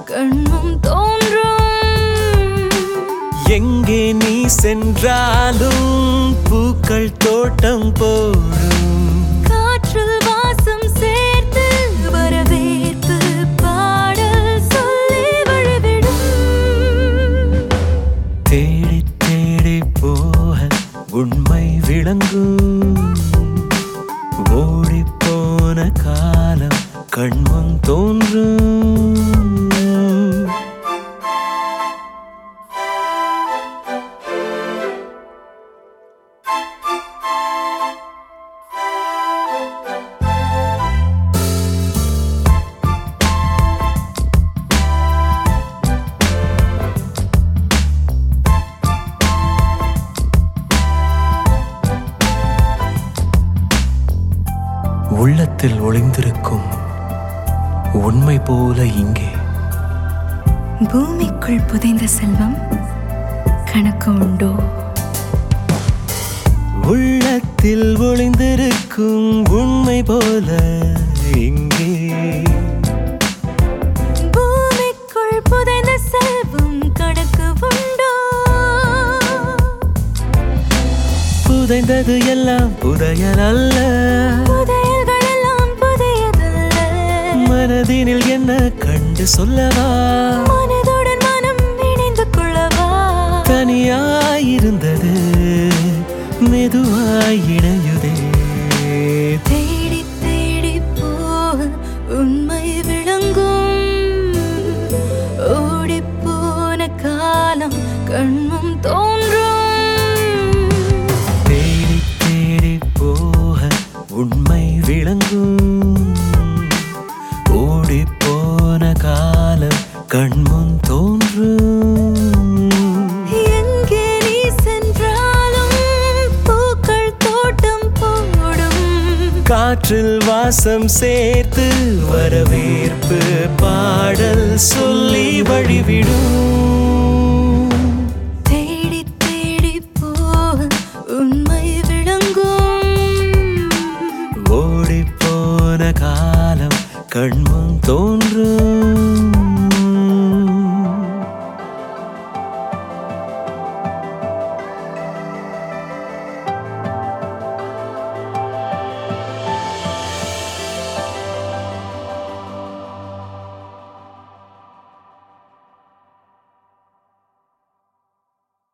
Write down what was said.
கண்ணும் தோன்றும் எங்கே நீ சென்றாலும் பூக்கள் தோட்டம் போடும் காற்றில் வாசம் சேர்த்து வரவேற்பு பாடல் சொல்லி வழிவிடும் தேடி தேடி போக உண்மை விளங்கும் ஓடி போன காலம் கண்முன் தோன்றும் உள்ளத்தில் ஒளிந்திருக்கும் உண்மை போல இங்கே பூமிக்குள் புதைந்த செல்வம் கணக்கு உண்டோ உள்ளத்தில் ஒளிந்திருக்கும் உண்மை போல இங்கே பூமிக்குள் புதைந்த செல்வம் கணக்கு உண்டோ புதைந்தது எல்லாம் புதையல் அல்ல புதையல்கள் எல்லாம் புதையதல்ல மனதினில் என்ன கண்டு சொல்லவா மனதுடன் மனம் இணைந்து கொள்ளவா தனியாயிருந்தது மெதுவாய் இணையுதே தேடி தேடி போக உண்மை விளங்கும் ஓடிப்போன காலம் கண்மும் தோன்றும் தேடி தேடி போக உண்மை விளங்கும் ஓடி போன காலம் கண்முன் தோன்றும் எங்கே நீ சென்றாலும் பூக்கள் தோட்டம் போடும் காற்றில் வாசம் சேர்த்து வரவேற்பு பாடல் சொல்லி வழிவிடும் தேடி தேடி போக உண்மை விளங்கும் ஓடி போன காலம் கண்முன்